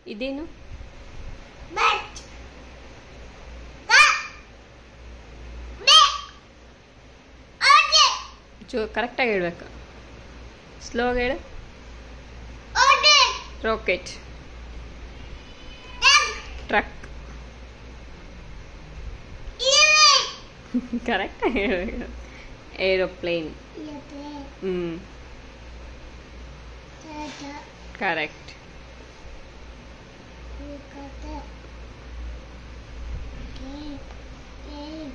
ಇದೇನು Bat. Bat. Bat. Okay. ಜೋ ಕರೆಕ್ಟಾಗಿ ಹೇಳ್ಬೇಕು ಸ್ಲೋ ಆಗಿ ಹೇಳು Okay. Rocket Egg. Truck Email. ಕರೆಕ್ಟಾಗಿ ಹೇಳಬೇಕು ಏರೋಪ್ಲೇನ್ You play. ಹ್ಞೂ Tata. Correct You got it. Game. Game.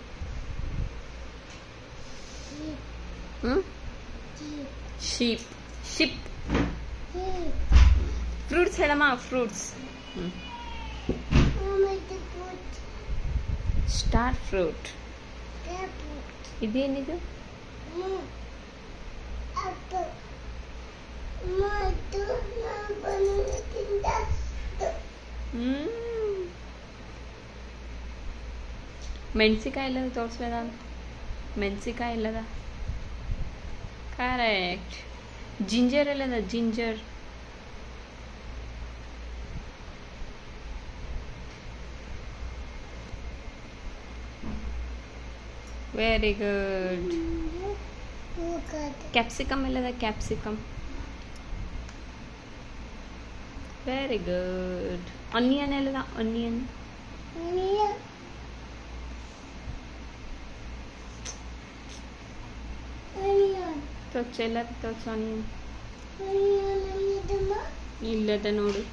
Sheep. ಹ್ಞೂ Sheep. Sheep ship Sheep. Fruits ಹೇಳಮ್ಮ ಫ್ರೂಟ್ಸ್ ಹ್ಞೂ Mama, the boat. Star fruit The boat. ಇದೇನಿದು Mm. Apple. Matu, na banana tinda. ಹ್ಞೂ ಮೆಣಸಿಕಾಯಿ ಇಲ್ಲದ ತೋರಿಸ್ಬೇಡ ಮೆಣಸಿಕಾಯಿ ಇಲ್ಲದ ಕರೆಕ್ಟ್ ಜಿಂಜರ್ ಇಲ್ಲದ ginger very good You got it. Capsicum ಇಲ್ಲದ ಕ್ಯಾಪ್ಸಿಕಮ್ ವೆರಿ ಗುಡ್ ಆನಿಯನ್ ಇಲ್ಲದ ಆನಿಯನ್ Mia. Onion. ತೋರ್ಸು ಎಲ್ಲರೂ ತೋರ್ಸು ಆನಿಯನ್ Onion, onion, ಇಲ್ಲದ ನೋಡು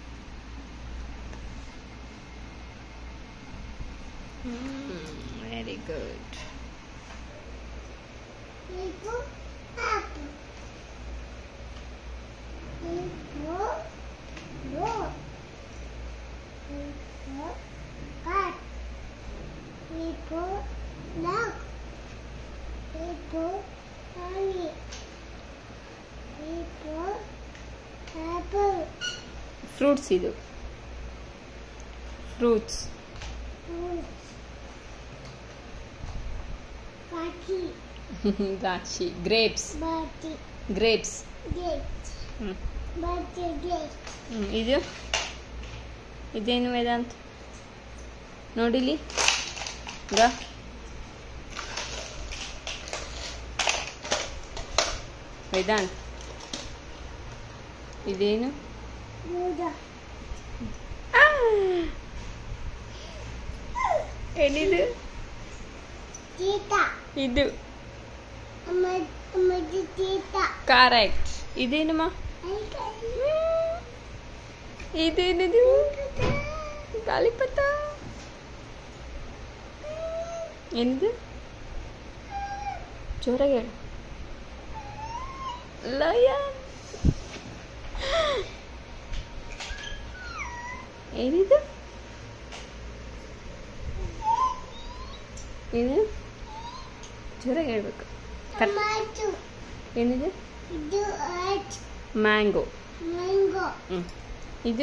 very good Apple. Apple. Apple. Roll. Apple. Cat. Apple. Dog. Apple. Honey. Apple. Apple. Fruits ಇದು fruits Fruits. Party. ದ್ರಾಕ್ಷಿ grapes Party. Grapes Date. ಹ್ಞೂ Party date. ಹ್ಞೂ ಇದು ಇದೇನು ವೇದಾಂತ್ ನೋಡಿಲಿ ಗ ವೇದಾಂತ್ ಇದೇನು Buddha. ಆ! ಏನಿದು Tita. ಇದು Amma, amma, tita. ಕರೆಕ್ಟ್ ಇದೇನಮ್ಮ ಇದೇನಿದು ಗಾಳಿಪಟ ಏನಿದು ಜೋರಾಗಿ ಹೇಳು ಲಯನ್ ಏನಿದು ಏನು ಜೋರಾಗಿ ಹೇಳ್ಬೇಕು ಕರ್ Tomato. ಏನಿದೆ ಇದು earth. Mango Mango. ಹ್ಞೂ ಇದು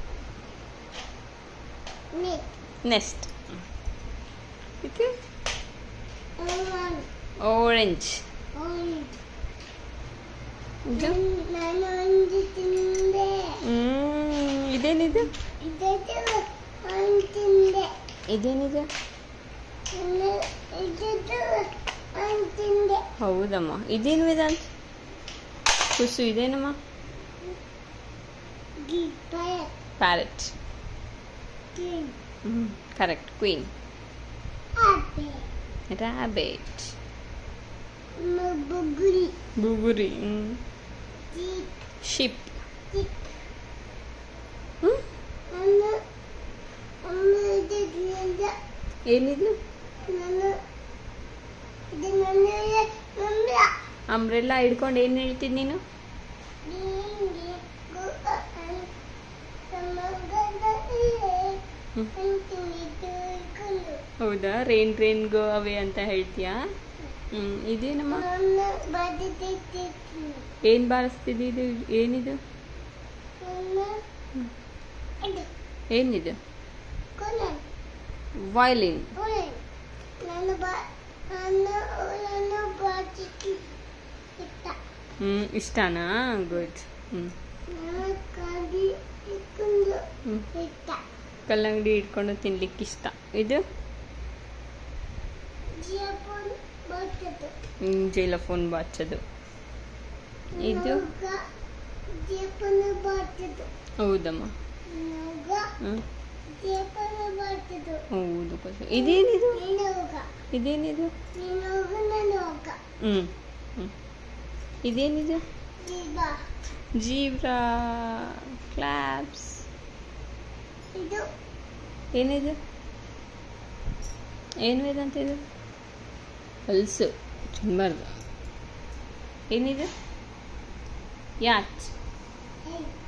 Milk. ನೆಕ್ಸ್ಟ್ ಇದು Lemon. Orange Orange. ಇದು ನಾನು ಒಂದು ತಿಂದೆ ಹ್ಮ್, ಇದೇನಿದು ಇದದ್ದು ಒಂದು ತಿಂದೆ ಇದೇನಿದು ನಾನು ಇದದ್ದು ಒಂದು ತಿಂದೆ ಹೌದಮ್ಮ ಇದೇನು ವೇದಾಂತ್ ಕುಸು ಇದೇನಮ್ಮ ಗಿಪ್ಪಯ ಪ್ಯಾರೆಟ್ ತಿನ್ ಹ್ಞೂ ಕರೆಕ್ಟ್ ಕ್ವೀನ್ ಆಪೆ ರ್ಯಾಬೇಟ್ ಬುಗುರಿ ಬುಗುರಿ ಚಿಕ್ ಶಿಪ್ ಚಿಕ್ ಹ್ಞೂ ನಾನು ಅಮ್ಮ ಇದು ತಿಂದ ಏನಿದು ನಾನು ಇದು ನನ್ನ ನಂಬ ಅಂಬ್ರೆಲ್ಲ ಹಿಡ್ಕೊಂಡು ಏನು ಹೇಳ್ತೀನಿ ನೀನು ನಿಂಗೆ ಸಮಗದಲ್ಲಿ ಹ್ಮ್. ಅಂತಿದ್ದು ಇಟ್ಕೊಂಡು ಹೌದಾ ರೇನ್ ರೇನ್ ಗೋ ಅವೇ ಅಂತ ಹೇಳ್ತೀಯಾ ಹ್ಞೂ ಇದೇನಮ್ಮ ನನ್ನ ಬದಿತಿದ್ದೀನಿ ಏನು ಬಾರಿಸ್ತಿದ್ದು ಇದು ಏನಿದು ನನ್ನ ಇದು ಏನಿದು ಕೊನನ್ ವಯಲಿನ್ ಕೊನನ್ ನನ್ನ ಬ ನನ್ನ ನನ್ನ ಬಾಜಿತಿ ಇತ್ತ ಹ್ಞೂ ಇಷ್ಟನಾ ಗುಡ್ ಹ್ಞೂ ನನ್ನ ಕಾಡಿ ಇಟ್ಕೊಂಡು ಹ್ಞೂ ಇಷ್ಟ ಕಲ್ಲಂಗಡಿ ಇಟ್ಕೊಂಡು ತಿನ್ಲಿಕ್ಕೆ ಇಷ್ಟ ಇದು ಜೀಪನ್ ಬರ್ತದೆ ಹ್ಮ್, ಜೈಲಫೋನ್ ಬಾಚೋದು ಇದು ಜೀಪನ್ ಬರ್ತದೆ ಹೌದಮ್ಮ ನೂಗ ಹ್ಞೂ ಜೀಪನ್ ಬರ್ತದೆ ಹೌದು ಕಸು ಇದೇನಿದು ನೀನೋಗ ಇದೇನಿದು ನೀನೋಗ ನಾನೋಗ ಹ್ಞೂ ಹ್ಞೂ ಇದೇನಿದು ಜೀವ ಜೀಬ್ರಾ ಕ್ಲಾಪ್ಸ್ ಇದು ಏನಿದು ಏನು ಇದಂತ ಇದು ಹೊಲ್ಸು ತಿನ್ಬಾರ್ದು ಏನಿದು ಯಾಚ್ ಐ